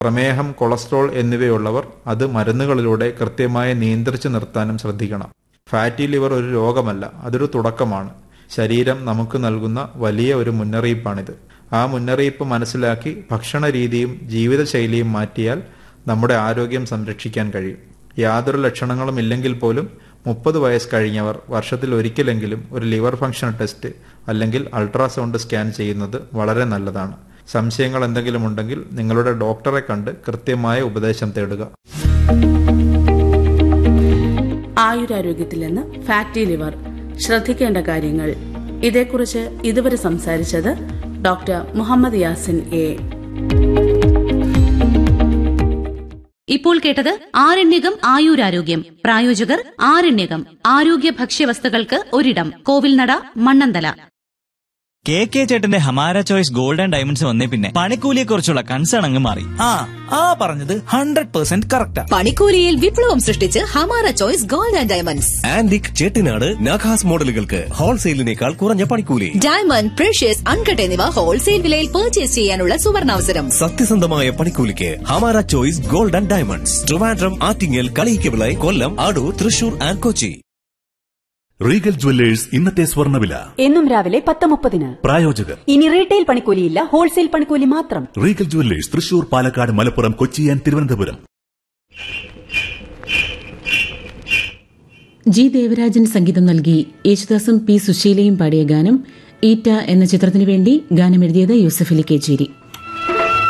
പ്രമേഹം കൊളസ്ട്രോൾ എന്നിവയുള്ളവർ അത് മരുന്നുകളിലൂടെ കൃത്യമായി നിയന്ത്രിച്ചു നിർത്താനും ശ്രദ്ധിക്കണം ഫാറ്റി ലിവർ ഒരു രോഗമല്ല അതൊരു തുടക്കമാണ് ശരീരം നമുക്ക് നൽകുന്ന വലിയ ഒരു മുന്നറിയിപ്പാണിത് ആ മുന്നറിയിപ്പ് മനസ്സിലാക്കി ഭക്ഷണ രീതിയും ജീവിതശൈലിയും മാറ്റിയാൽ നമ്മുടെ ആരോഗ്യം സംരക്ഷിക്കാൻ കഴിയും യാതൊരു ലക്ഷണങ്ങളും ഇല്ലെങ്കിൽ പോലും മുപ്പത് വയസ്സ് കഴിഞ്ഞവർ വർഷത്തിൽ ഒരിക്കലെങ്കിലും ഒരു ലിവർ ഫംഗ്ഷൻ ടെസ്റ്റ് അല്ലെങ്കിൽ അൾട്രാസൗണ്ട് സ്കാൻ ചെയ്യുന്നത് വളരെ നല്ലതാണ് സംശയങ്ങൾ എന്തെങ്കിലും ഉണ്ടെങ്കിൽ നിങ്ങളുടെ ഡോക്ടറെ കണ്ട് കൃത്യമായ ഉപദേശം തേടുക ആയുരാരോഗ്യത്തിൽ നിന്ന് ഫാറ്റി ലിവർ ശ്രദ്ധിക്കേണ്ട കാര്യങ്ങൾ ഇതേക്കുറിച്ച് ഇതുവരെ സംസാരിച്ചത് ഡോക്ടർ മുഹമ്മദ് യാസിൻ എ ഇപ്പോൾ കേട്ടത് ആരണ്യകം ആയുരാരോഗ്യം പ്രായോജകർ ആരണ്യകം ആരോഗ്യ ഭക്ഷ്യവസ്തുക്കൾക്ക് ഒരിടം കോവിൽനട മണ്ണന്തല കെ കെ ചേട്ടന്റെ ഹമാര ചോയ്സ് ഗോൾഡ് ആൻഡ് ഡയമണ്ട്സ് വന്നേ പിന്നെ പണിക്കൂലിയെ കുറിച്ചുള്ള കൺസേൺ അങ്ങ് മാറി ആ ആ പറഞ്ഞത് ഹൺഡ്രഡ് പെർസെന്റ് കറക്റ്റാ പണിക്കൂലിയിൽ വിപ്ലവം സൃഷ്ടിച്ച് Hamara choice gold and diamonds antique Chettinad Nakas മോഡലുകൾക്ക് ഹോൾസെയിലിനേക്കാൾ കുറഞ്ഞ പണിക്കൂലി ഡയമണ്ട് പ്രഷ്യസ് അൺകട്ട് എന്നിവ ഹോൾസെയിൽ വിലയിൽ പർച്ചേസ് ചെയ്യാനുള്ള സുവർണാവസരം സത്യസന്ധമായ പണിക്കൂലിക്ക് Hamara choice gold and diamonds Trivandrum Attingal Kaliyikkavilai Kollam Adoor Thrissur and Kochi Regal Jewellers ഇന്നത്തെ സ്വർണ്ണവില എന്നും രാവിലെ പത്ത് മുപ്പതിന് പ്രായോജകർ ഇനി റീറ്റെയിൽ പണിക്കൂലിയില്ല ഹോൾസെയിൽ പണിക്കൂലി മാത്രം Regal Jewellers Thrissur Palakkad Malappuram Kochi and Thiruvananthapuram G Devarajan സംഗീതം നൽകി യേശുദാസും പി സുശീലയും പാടിയ ഗാനം ഈറ്റ എന്ന ചിത്രത്തിനു വേണ്ടി ഗാനമെഴുതിയത് യൂസഫ് അലി കേച്ചേരി